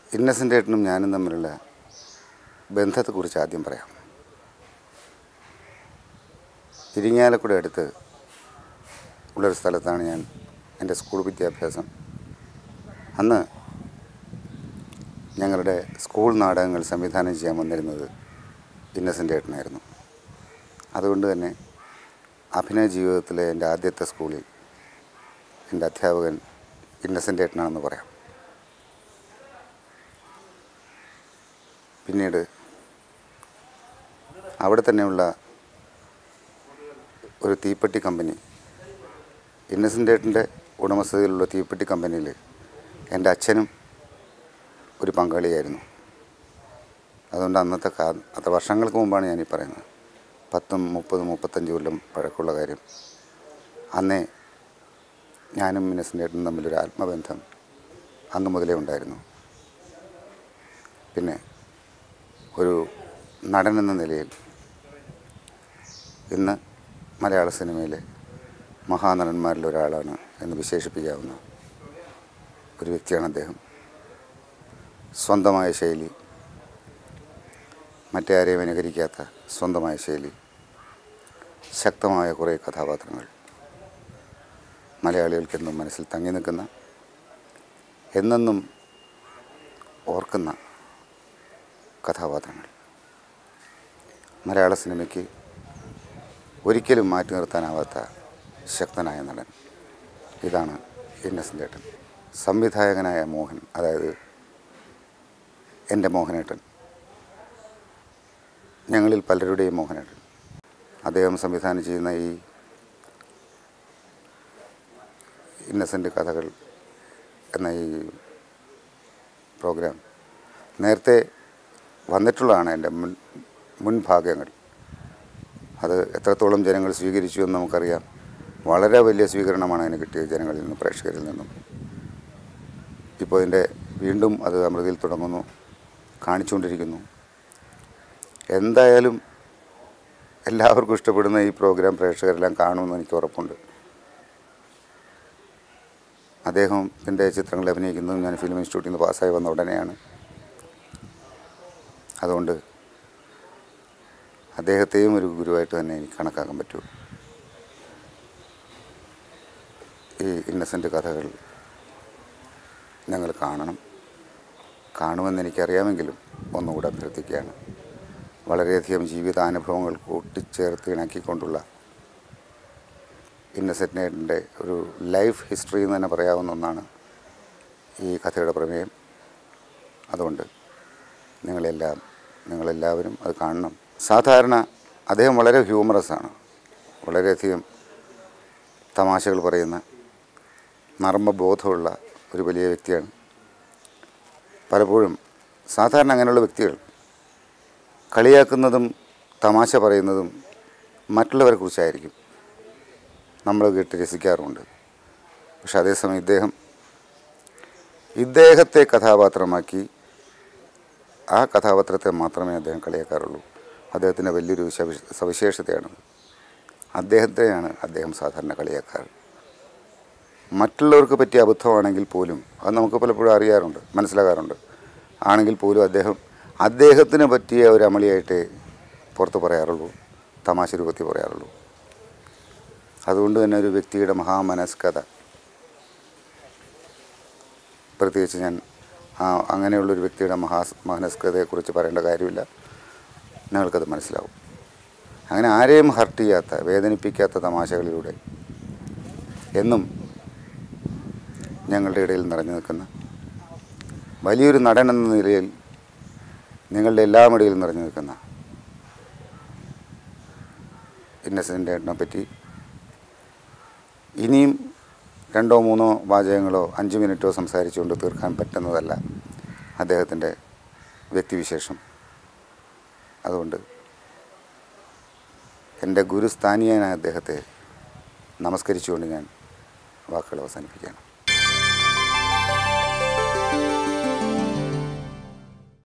innocent ഏട്ടനും ഞാനും തമ്മിലുള്ള ബന്ധത്തെക്കുറിച്ച് ആദ്യം പറയാം ഇരിങ്ങാലക്കുട അടുത്ത് ഉള്ളൊരു സ്ഥലത്താണ് ഞാൻ എൻ്റെ സ്കൂൾ വിദ്യാഭ്യാസം അന്ന് ഞങ്ങളുടെ സ്കൂൾ നാടകങ്ങൾ സംവിധാനം ചെയ്യാൻ വന്നിരുന്നത് ഇന്നസെൻ്റ് ഏട്ടനായിരുന്നു അതുകൊണ്ട് തന്നെ അഭിനയ ജീവിതത്തിലെ എൻ്റെ ആദ്യത്തെ സ്കൂളിൽ എൻ്റെ അധ്യാപകൻ ഇന്നസെൻ്റ് ഏട്ടനാണെന്ന് പറയാം പിന്നീട് അവിടെ തന്നെയുള്ള ഒരു തീപ്പെട്ടി കമ്പനി ഇന്നസെൻ്റ് ഏട്ടൻ്റെ ഉടമസ്ഥതയിലുള്ള തീപ്പെട്ടി കമ്പനിയിൽ എൻ്റെ അച്ഛനും ഒരു പങ്കാളിയായിരുന്നു അതുകൊണ്ട് അന്നത്തെ കാ അത്ര വർഷങ്ങൾക്ക് മുമ്പാണ് ഞാനീ പറയുന്നത് പത്തും മുപ്പതും മുപ്പത്തഞ്ച് കൊല്ലം പഴക്കമുള്ള കാര്യം അന്നേ ഞാനും ഇന്നസെൻ്റ് ഏട്ടനും തമ്മിലൊരു ആത്മബന്ധം അന്ന് മുതലേ ഉണ്ടായിരുന്നു പിന്നെ ഒരു നടൻ എന്ന നിലയിൽ ഇന്ന് മലയാള സിനിമയിലെ മഹാനടന്മാരിൽ ഒരാളാണ് എന്ന് വിശേഷിപ്പിക്കാവുന്ന ഒരു വ്യക്തിയാണ് അദ്ദേഹം സ്വന്തമായ ശൈലി മറ്റേ ആരെയും അനുകരിക്കാത്ത സ്വന്തമായ ശൈലി ശക്തമായ കുറേ കഥാപാത്രങ്ങൾ മലയാളികൾക്കെന്നും മനസ്സിൽ തങ്ങി നിൽക്കുന്ന എന്നെന്നും ഓർക്കുന്ന കഥാപാത്രങ്ങൾ മലയാള സിനിമയ്ക്ക് ഒരിക്കലും മാറ്റി നിർത്താനാവാത്ത ശക്തനായ നടൻ ഇതാണ് ഇന്നസെൻ്റ് ഏട്ടൻ സംവിധായകനായ മോഹൻ അതായത് എൻ്റെ മോഹനേട്ടൻ ഞങ്ങളിൽ പലരുടെയും മോഹനേട്ടൻ അദ്ദേഹം സംവിധാനം ചെയ്യുന്ന ഈ ഇന്നസെൻ്റ് കഥകൾ എന്ന ഈ പ്രോഗ്രാം നേരത്തെ വന്നിട്ടുള്ളതാണ് എൻ്റെ മുൻ മുൻഭാഗങ്ങൾ അത് എത്രത്തോളം ജനങ്ങൾ സ്വീകരിച്ചു എന്ന് നമുക്കറിയാം വളരെ വലിയ സ്വീകരണമാണ് അതിന് കിട്ടിയത് ജനങ്ങളിൽ നിന്നും പ്രേക്ഷകരിൽ നിന്നും ഇപ്പോൾ ഇതിൻ്റെ വീണ്ടും അത് അമൃതയിൽ തുടങ്ങുന്നു കാണിച്ചുകൊണ്ടിരിക്കുന്നു എന്തായാലും എല്ലാവർക്കും ഇഷ്ടപ്പെടുന്ന ഈ പ്രോഗ്രാം പ്രേക്ഷകരെല്ലാം കാണുമെന്ന് എനിക്ക് ഉറപ്പുണ്ട് അദ്ദേഹത്തിൻ്റെ ചിത്രങ്ങളിൽ അഭിനയിക്കുന്നതും ഞാൻ ഫിലിം ഇൻസ്റ്റിറ്റ്യൂട്ടിൽ നിന്ന് പാസ്സായി വന്ന ഉടനെയാണ് അതുകൊണ്ട് അദ്ദേഹത്തെയും ഒരു ഗുരുവായിട്ട് തന്നെ എനിക്ക് കണക്കാക്കാൻ പറ്റൂ ഈ ഇന്നസെൻ്റ് കഥകൾ ഞങ്ങൾ കാണണം കാണുമെന്ന് എനിക്കറിയാമെങ്കിലും ഒന്നുകൂടെ അഭ്യർത്ഥിക്കുകയാണ് വളരെയധികം ജീവിതാനുഭവങ്ങൾ കൂട്ടിച്ചേർത്ത് ഇണക്കിക്കൊണ്ടുള്ള ഇന്നസെൻ്റിൻ്റെ ഒരു ലൈഫ് ഹിസ്റ്ററി എന്ന് തന്നെ പറയാവുന്ന ഒന്നാണ് ഈ കഥയുടെ പ്രമേയം അതുകൊണ്ട് നിങ്ങളെല്ലാം നിങ്ങളെല്ലാവരും അത് കാണണം സാധാരണ അദ്ദേഹം വളരെ ഹ്യൂമറസ് ആണ് വളരെയധികം തമാശകൾ പറയുന്ന നർമ്മബോധമുള്ള ഒരു വലിയ വ്യക്തിയാണ് പലപ്പോഴും സാധാരണ അങ്ങനെയുള്ള വ്യക്തികൾ കളിയാക്കുന്നതും തമാശ പറയുന്നതും മറ്റുള്ളവരെ കുറിച്ചായിരിക്കും നമ്മൾ കേട്ട് രസിക്കാറുമുണ്ട് പക്ഷെ അതേസമയം ഇദ്ദേഹം ഇദ്ദേഹത്തെ കഥാപാത്രമാക്കി ആ കഥാപാത്രത്തെ മാത്രമേ അദ്ദേഹം കളിയാക്കാറുള്ളൂ അദ്ദേഹത്തിൻ്റെ വലിയൊരു സവിശ സവിശേഷതയാണ് അദ്ദേഹത്തെയാണ് അദ്ദേഹം സാധാരണ കളിയാക്കാറ് മറ്റുള്ളവർക്ക് പറ്റിയ അബദ്ധമാണെങ്കിൽ പോലും അത് നമുക്ക് പലപ്പോഴും അറിയാറുണ്ട് മനസ്സിലാകാറുണ്ട് ആണെങ്കിൽ പോലും അദ്ദേഹം അദ്ദേഹത്തിന് പറ്റിയ ഒരു അമളിയായിട്ടേ പുറത്ത് പറയാറുള്ളൂ തമാശ രൂപത്തിൽ പറയാറുള്ളൂ അതുകൊണ്ട് തന്നെ ഒരു വ്യക്തിയുടെ മഹാമനസ്കത പ്രത്യേകിച്ച് ഞാൻ ആ അങ്ങനെയുള്ളൊരു വ്യക്തിയുടെ മഹാ മനസ്കതയെക്കുറിച്ച് പറയേണ്ട കാര്യമില്ല നിങ്ങൾക്കത് മനസ്സിലാവും അങ്ങനെ ആരെയും ഹർട്ട് ചെയ്യാത്ത വേദനിപ്പിക്കാത്ത തമാശകളിലൂടെ എന്നും ഞങ്ങളുടെ ഇടയിൽ നിറഞ്ഞു നിൽക്കുന്ന വലിയൊരു നടൻ എന്ന നിലയിൽ നിങ്ങളുടെ എല്ലാം ഇടയിൽ നിറഞ്ഞു നിൽക്കുന്ന ഇന്നസെൻ്റ് ഏട്ടനെ പറ്റി ഇനിയും രണ്ടോ മൂന്നോ വാചകങ്ങളോ അഞ്ച് മിനിറ്റോ സംസാരിച്ചുകൊണ്ട് തീർക്കാൻ പറ്റുന്നതല്ല അദ്ദേഹത്തിൻ്റെ വ്യക്തിവിശേഷം അതുകൊണ്ട് എൻ്റെ ഗുരുസ്ഥാനീയനായ അദ്ദേഹത്തെ നമസ്കരിച്ചുകൊണ്ട് ഞാൻ വാക്കുകൾ അവസാനിപ്പിക്കുകയാണ്